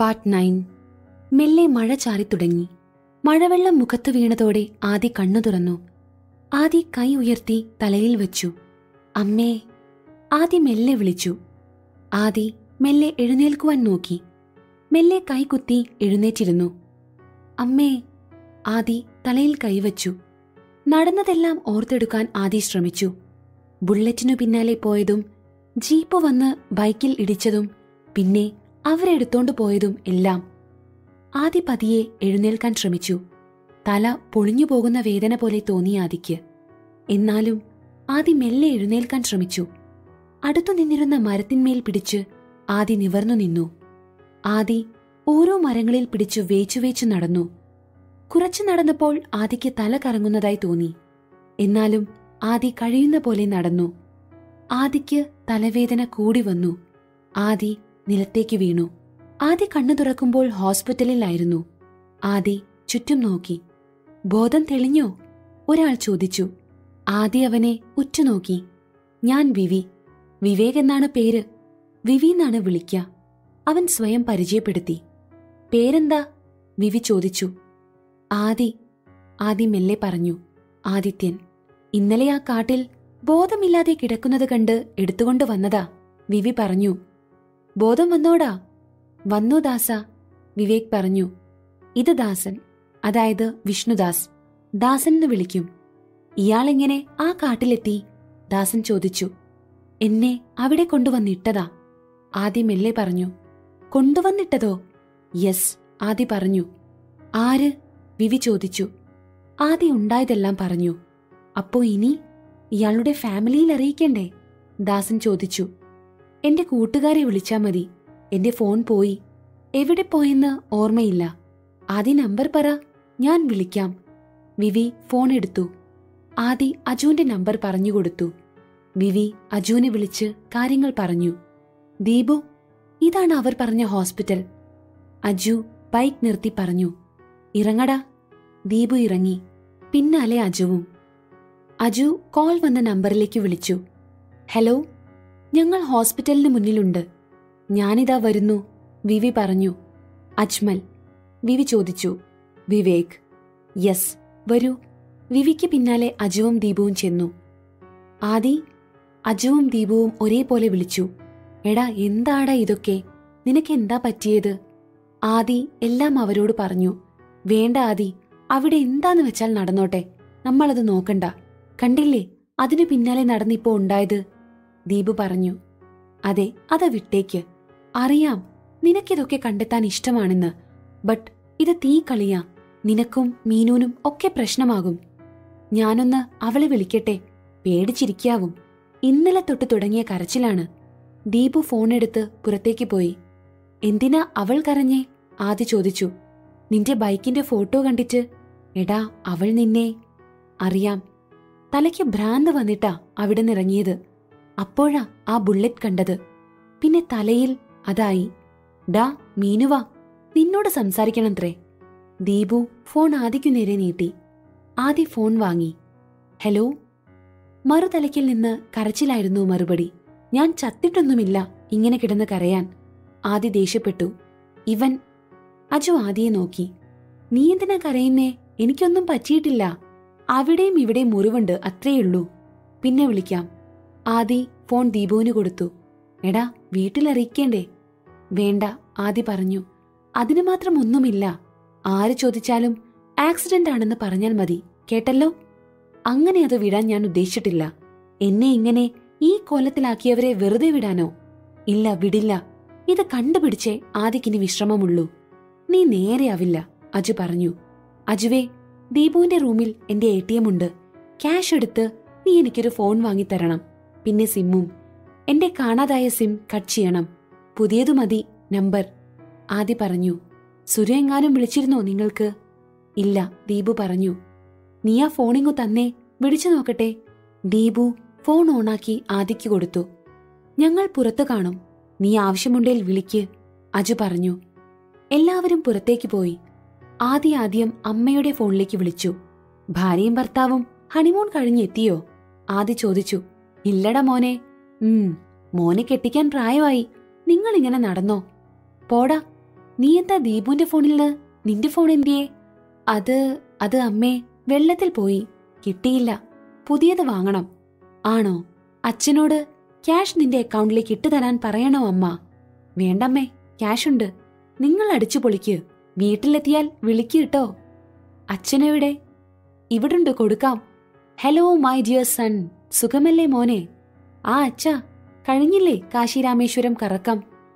part nine മെല്ലെ മഴ ചാറിത്തുടങ്ങി മഴവെള്ളം മുഖത്ത് വീണതോടെ ആദി കണ്ണു തുറന്നു ആദി കൈ ഉയർത്തി തലയിൽ വെച്ചു അമ്മേ ആദി മെല്ലെ വിളിച്ചു ആദി മെല്ലെ എഴുന്നേൽക്കുവാൻ നോക്കി മെല്ലെ കൈകുത്തി എഴുന്നേറ്റിരുന്നു അമ്മേ ആദി തലയിൽ കൈവച്ചു നടന്നതെല്ലാം ഓർത്തെടുക്കാൻ ആദി ശ്രമിച്ചു ബുള്ളറ്റിനു പിന്നാലെ പോയതും ജീപ്പ് വന്ന് ബൈക്കിൽ ഇടിച്ചതും പിന്നെ അവരെടുത്തോണ്ടു പോയതും എല്ലാം ആദി പതിയെ എഴുന്നേൽക്കാൻ ശ്രമിച്ചു തല പൊളിഞ്ഞു പോകുന്ന വേദന പോലെ തോന്നി ആദിക്ക് എന്നാലും ആദി മെല്ലെ എഴുന്നേൽക്കാൻ ശ്രമിച്ചു അടുത്തു നിന്നിരുന്ന മരത്തിന്മേൽ പിടിച്ച് ആദി നിവർന്നു നിന്നു ആദി ഓരോ മരങ്ങളിൽ പിടിച്ചു വേച്ചു വേച്ചു നടന്നു കുറച്ചു നടന്നപ്പോൾ ആദിക്ക് തല കറങ്ങുന്നതായി തോന്നി എന്നാലും ആദി കഴിയുന്ന പോലെ നടന്നു ആദിക്ക് തലവേദന കൂടി വന്നു ആദി നിലത്തേക്ക് വീണു ആദി കണ്ണു തുറക്കുമ്പോൾ ഹോസ്പിറ്റലിലായിരുന്നു ആദി ചുറ്റും നോക്കി ബോധം തെളിഞ്ഞോ ഒരാൾ ചോദിച്ചു ആദി അവനെ ഉറ്റുനോക്കി ഞാൻ വിവി വിവേക് എന്നാണ് പേര് വിവി എന്നാണ് വിളിക്ക അവൻ സ്വയം പരിചയപ്പെടുത്തി പേരെന്താ വിവി ചോദിച്ചു ആദി ആദി മെല്ലെ പറഞ്ഞു ആദിത്യൻ ഇന്നലെ ആ കാട്ടിൽ ബോധമില്ലാതെ കിടക്കുന്നത് കണ്ട് എടുത്തുകൊണ്ട് വന്നതാ വിവി പറഞ്ഞു ബോധം വന്നോടാ വന്നു ദാസ വിവേക് പറഞ്ഞു ഇത് ദാസൻ അതായത് വിഷ്ണുദാസ് ദാസൻ എന്ന് വിളിക്കും ഇയാളെങ്ങനെ ആ കാട്ടിലെത്തി ദാസൻ ചോദിച്ചു എന്നെ അവിടെ കൊണ്ടുവന്നിട്ടതാ ആദി മെല്ലെ പറഞ്ഞു കൊണ്ടുവന്നിട്ടതോ യെസ് ആദി പറഞ്ഞു ആര് വിവി ചോദിച്ചു ആദി ഉണ്ടായതെല്ലാം പറഞ്ഞു അപ്പോ ഇനി ഇയാളുടെ ഫാമിലിയിൽ അറിയിക്കണ്ടേ ദാസൻ ചോദിച്ചു എന്റെ കൂട്ടുകാരെ വിളിച്ചാ മതി എന്റെ ഫോൺ പോയി എവിടെ പോയെന്ന് ഓർമ്മയില്ല ആദി നമ്പർ പറ ഞാൻ വിളിക്കാം വിവി ഫോൺ എടുത്തു ആദി അജുവിന്റെ നമ്പർ പറഞ്ഞുകൊടുത്തു വിവി അജുവിനെ വിളിച്ച് കാര്യങ്ങൾ പറഞ്ഞു ദീപു ഇതാണ് അവർ പറഞ്ഞ ഹോസ്പിറ്റൽ അജു ബൈക്ക് നിർത്തി പറഞ്ഞു ഇറങ്ങടാ ദീപു ഇറങ്ങി പിന്നാലെ അജുവും അജു കോൾ വന്ന നമ്പറിലേക്ക് വിളിച്ചു ഹലോ ഞങ്ങൾ ഹോസ്പിറ്റലിന് മുന്നിലുണ്ട് ഞാനിതാ വരുന്നു വിവി പറഞ്ഞു അജ്മൽ വിവി ചോദിച്ചു വിവേക് യെസ് വരൂ വിവിക്ക് പിന്നാലെ അജുവും ദീപുവും ചെന്നു ആദി അജുവും ദീപുവും ഒരേപോലെ വിളിച്ചു എടാ എന്താടാ ഇതൊക്കെ നിനക്ക് എന്താ പറ്റിയത് ആദി എല്ലാം അവരോട് പറഞ്ഞു വേണ്ട ആദി അവിടെ എന്താന്ന് വെച്ചാൽ നടന്നോട്ടെ നമ്മളത് നോക്കണ്ട കണ്ടില്ലേ അതിനു പിന്നാലെ നടന്നിപ്പോ ഉണ്ടായത് ദീപു പറഞ്ഞു അതെ അത് വിട്ടേക്ക് അറിയാം നിനക്കിതൊക്കെ കണ്ടെത്താൻ ഇഷ്ടമാണെന്ന് ബട്ട് ഇത് തീ കളിയാ നിനക്കും മീനൂനും ഒക്കെ പ്രശ്നമാകും ഞാനൊന്ന് അവളെ വിളിക്കട്ടെ പേടിച്ചിരിക്കാവും ഇന്നലെ തൊട്ട് തുടങ്ങിയ കരച്ചിലാണ് ദീപു ഫോണെടുത്ത് പുറത്തേക്ക് പോയി എന്തിനാ അവൾ കരഞ്ഞേ ആദ്യ ചോദിച്ചു നിന്റെ ബൈക്കിന്റെ ഫോട്ടോ കണ്ടിട്ട് എടാ അവൾ നിന്നെ അറിയാം തലയ്ക്ക് ഭ്രാന്ത് വന്നിട്ടാ അവിടെ നിറങ്ങിയത് അപ്പോഴാ ആ ബുള്ളറ്റ് കണ്ടത് പിന്നെ തലയിൽ അതായി ഡാ മീനുവാ നിന്നോട് സംസാരിക്കണത്രേ ദീപു ഫോൺ ആദിക്കു നേരെ നീട്ടി ആദി ഫോൺ വാങ്ങി ഹലോ മറുതലയ്ക്കിൽ നിന്ന് കരച്ചിലായിരുന്നു മറുപടി ഞാൻ ചത്തിട്ടൊന്നുമില്ല ഇങ്ങനെ കിടന്ന് കരയാൻ ആദി ദേഷ്യപ്പെട്ടു ഇവൻ അജു ആദിയെ നോക്കി നീ എന്തിനാ കരയുന്നേ എനിക്കൊന്നും പറ്റിയിട്ടില്ല അവിടെയും ഇവിടെയും മുറിവുണ്ട് അത്രയുള്ളൂ പിന്നെ വിളിക്കാം ആദി ഫോൺ ദീപുവിന് കൊടുത്തു എടാ വീട്ടിലറിയിക്കേണ്ടേ വേണ്ട ആദി പറഞ്ഞു അതിനു മാത്രം ഒന്നുമില്ല ആര് ചോദിച്ചാലും ആക്സിഡന്റ് ആണെന്ന് പറഞ്ഞാൽ മതി കേട്ടല്ലോ അങ്ങനെ അത് വിടാൻ ഞാൻ ഉദ്ദേശിച്ചിട്ടില്ല എന്നെ ഇങ്ങനെ ഈ കോലത്തിലാക്കിയവരെ വെറുതെ വിടാനോ ഇല്ല വിടില്ല ഇത് കണ്ടുപിടിച്ചേ ആദിക്കിനി വിശ്രമമുള്ളൂ നീ നേരെയാവില്ല അജു പറഞ്ഞു അജുവേ ദീപുവിന്റെ റൂമിൽ എന്റെ എ ടി എം ഉണ്ട് ക്യാഷ് എടുത്ത് നീ എനിക്കൊരു ഫോൺ വാങ്ങിത്തരണം പിന്നെ സിമ്മും എന്റെ കാണാതായ സിം കട്ട് ചെയ്യണം പുതിയതു മതി നമ്പർ ആദി പറഞ്ഞു സുര എങ്ങാനും വിളിച്ചിരുന്നോ നിങ്ങൾക്ക് ഇല്ല ദീപു പറഞ്ഞു നീ ആ ഫോണിങ്ങു തന്നെ വിളിച്ചു നോക്കട്ടെ ദീപു ഫോൺ ഓണാക്കി ആദിക്ക് കൊടുത്തു ഞങ്ങൾ പുറത്തു കാണും നീ ആവശ്യമുണ്ടേൽ വിളിക്ക് അജു പറഞ്ഞു എല്ലാവരും പുറത്തേക്ക് പോയി ആദി ആദ്യം അമ്മയുടെ ഫോണിലേക്ക് വിളിച്ചു ഭാര്യയും ഭർത്താവും ഹണിമൂൺ കഴിഞ്ഞെത്തിയോ ആദി ചോദിച്ചു ഇല്ലടാ മോനെ ഉം മോനെ കെട്ടിക്കാൻ പ്രായമായി നിങ്ങളിങ്ങനെ നടന്നോ പോടാ നീ എന്താ ദീപുവിന്റെ ഫോണിൽ നിന്ന് നിന്റെ ഫോൺ എന്തിയേ അത് അത് അമ്മേ വെള്ളത്തിൽ പോയി കിട്ടിയില്ല പുതിയത് വാങ്ങണം ആണോ അച്ഛനോട് ക്യാഷ് നിന്റെ അക്കൗണ്ടിലേക്ക് ഇട്ടു തരാൻ പറയണോ അമ്മ വേണ്ടമ്മേ ക്യാഷ് ഉണ്ട് നിങ്ങൾ അടിച്ചു പൊളിക്ക് വീട്ടിലെത്തിയാൽ വിളിക്ക് കേട്ടോ അച്ഛനെവിടെ ഇവിടുണ്ട് കൊടുക്കാം ഹലോ മൈ ഡിയർ സൺ സുഖമല്ലേ മോനെ ആ അച്ഛാ കഴിഞ്ഞില്ലേ കാശിരാമേശ്വരം കറക്കം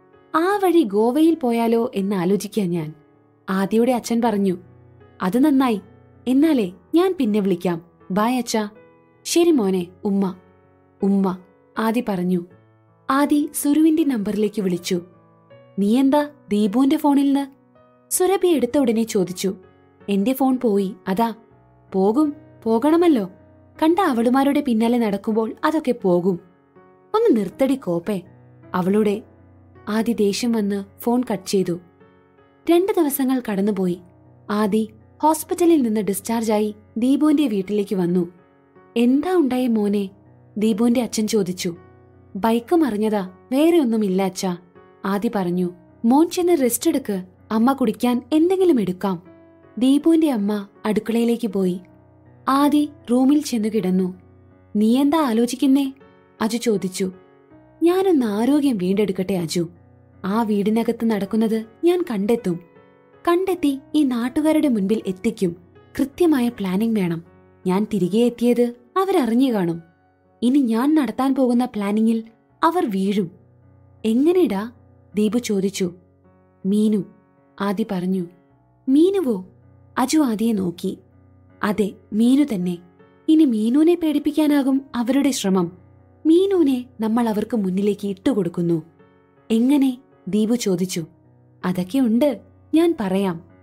ആ വഴി ഗോവയിൽ പോയാലോ എന്ന് ആലോചിക്കാൻ ഞാൻ ആദിയുടെ അച്ഛൻ പറഞ്ഞു അത് നന്നായി എന്നാലേ ഞാൻ പിന്നെ വിളിക്കാം ബായ് അച്ഛാ ശരി മോനെ ഉമ്മ ഉമ്മ ആദി പറഞ്ഞു ആദി സുരുവിന്റെ നമ്പറിലേക്ക് വിളിച്ചു നീ എന്താ ദീപുവിന്റെ ഫോണിൽ നിന്ന് സുരഭി എടുത്ത ഉടനെ ചോദിച്ചു എന്റെ ഫോൺ പോയി അതാ പോകും പോകണമല്ലോ കണ്ട അവളുമാരുടെ പിന്നാലെ നടക്കുമ്പോൾ അതൊക്കെ പോകും ഒന്ന് നിർത്തടി കോപ്പേ അവളുടെ ആദി ദേഷ്യം വന്ന് ഫോൺ കട്ട് ചെയ്തു രണ്ടു ദിവസങ്ങൾ കടന്നുപോയി ആദി ഹോസ്പിറ്റലിൽ നിന്ന് ഡിസ്ചാർജായി ദീപുവിന്റെ വീട്ടിലേക്ക് വന്നു എന്താ ഉണ്ടായേ മോനെ ദീപുവിന്റെ അച്ഛൻ ചോദിച്ചു ബൈക്ക് മറിഞ്ഞതാ വേറെ ഒന്നുമില്ല അച്ഛാ ആദി പറഞ്ഞു മോൻ ചെന്ന് റെസ്റ്റ് എടുക്ക് അമ്മ കുടിക്കാൻ എന്തെങ്കിലും എടുക്കാം ദീപുവിന്റെ അമ്മ അടുക്കളയിലേക്ക് പോയി ആദി റൂമിൽ ചെന്നു കിടന്നു നീ എന്താ ആലോചിക്കുന്നേ അജു ചോദിച്ചു ഞാനൊന്ന് ആരോഗ്യം വീണ്ടെടുക്കട്ടെ അജു ആ വീടിനകത്ത് നടക്കുന്നത് ഞാൻ കണ്ടെത്തും കണ്ടെത്തി ഈ നാട്ടുകാരുടെ മുൻപിൽ എത്തിക്കും കൃത്യമായ പ്ലാനിംഗ് വേണം ഞാൻ തിരികെ എത്തിയത് അവരറിഞ്ഞു കാണും ഇനി ഞാൻ നടത്താൻ പോകുന്ന പ്ലാനിങ്ങിൽ അവർ വീഴും എങ്ങനെടാ ദീപു ചോദിച്ചു മീനു ആദി പറഞ്ഞു മീനുവോ അജു ആദിയെ നോക്കി അതെ മീനു തന്നെ ഇനി മീനുവിനെ പേടിപ്പിക്കാനാകും അവരുടെ ശ്രമം മീനുവിനെ നമ്മൾ അവർക്ക് മുന്നിലേക്ക് ഇട്ടുകൊടുക്കുന്നു എങ്ങനെ ദീപു ചോദിച്ചു അതൊക്കെ ഉണ്ട് ഞാൻ പറയാം